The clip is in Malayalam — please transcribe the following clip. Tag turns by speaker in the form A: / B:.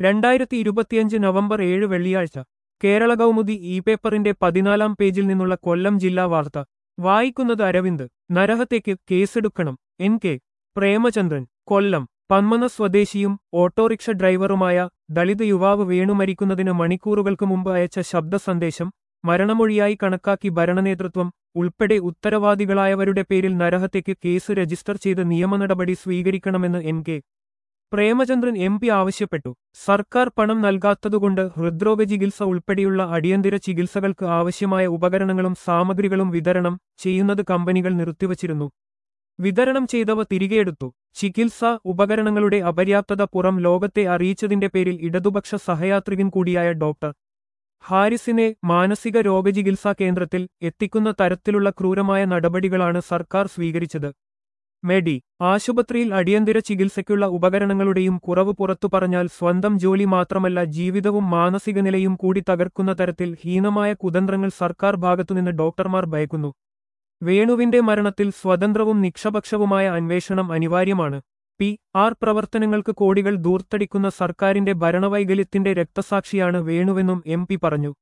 A: രണ്ടായിരത്തി ഇരുപത്തിയഞ്ച് നവംബർ ഏഴ് വെള്ളിയാഴ്ച കേരള കൗമുദി ഇ പേപ്പറിന്റെ പതിനാലാം പേജിൽ നിന്നുള്ള കൊല്ലം ജില്ലാ വാർത്ത വായിക്കുന്നത് അരവിന്ദ് നരഹത്യയ്ക്ക് കേസെടുക്കണം എൻ കെ പ്രേമചന്ദ്രൻ കൊല്ലം പന്മന സ്വദേശിയും ഓട്ടോറിക്ഷ ഡ്രൈവറുമായ ദളിത് യുവാവ് വേണു മരിക്കുന്നതിന് മണിക്കൂറുകൾക്ക് മുമ്പ് അയച്ച ശബ്ദ സന്ദേശം മരണമൊഴിയായി കണക്കാക്കി ഭരണനേതൃത്വം ഉൾപ്പെടെ ഉത്തരവാദികളായവരുടെ പേരിൽ നരഹത്യയ്ക്ക് കേസ് രജിസ്റ്റർ ചെയ്ത് നിയമനടപടി സ്വീകരിക്കണമെന്ന് N K Premachandran M P ആവശ്യപ്പെട്ടു സർക്കാർ പണം നൽകാത്തതുകൊണ്ട് ഹൃദ്രോഗ ചികിത്സ ഉൾപ്പെടെയുള്ള അടിയന്തര ചികിത്സകൾക്ക് ആവശ്യമായ ഉപകരണങ്ങളും സാമഗ്രികളും വിതരണം ചെയ്യുന്നത് കമ്പനികൾ നിർത്തിവച്ചിരുന്നു വിതരണം ചെയ്തവ തിരികെയെടുത്തു ചികിത്സാ ഉപകരണങ്ങളുടെ അപര്യാപ്തത പുറം ലോകത്തെ അറിയിച്ചതിന്റെ പേരിൽ ഇടതുപക്ഷ സഹയാത്രികൻ കൂടിയായ ഡോക്ടർ ഹാരിസിനെ മാനസിക രോഗചികിത്സാ കേന്ദ്രത്തിൽ എത്തിക്കുന്ന തരത്തിലുള്ള ക്രൂരമായ നടപടികളാണ് സർക്കാർ സ്വീകരിച്ചത് മെഡി ആശുപത്രിയിൽ അടിയന്തര ചികിത്സയ്ക്കുള്ള ഉപകരണങ്ങളുടെയും കുറവ് പുറത്തു പറഞ്ഞാൽ സ്വന്തം ജോലി മാത്രമല്ല ജീവിതവും മാനസിക നിലയും കൂടി തകർക്കുന്ന തരത്തിൽ ഹീനമായ കുതന്ത്രങ്ങൾ സർക്കാർ ഭാഗത്തുനിന്ന് ഡോക്ടർമാർ ഭയക്കുന്നു വേണുവിന്റെ മരണത്തിൽ സ്വതന്ത്രവും നിക്ഷപക്ഷവുമായ അന്വേഷണം അനിവാര്യമാണ് പി ആർ പ്രവർത്തനങ്ങൾക്ക് കോടികൾ ദൂർത്തടിക്കുന്ന സർക്കാരിന്റെ ഭരണവൈകല്യത്തിന്റെ രക്തസാക്ഷിയാണ് വേണുവെന്നും എം പി പറഞ്ഞു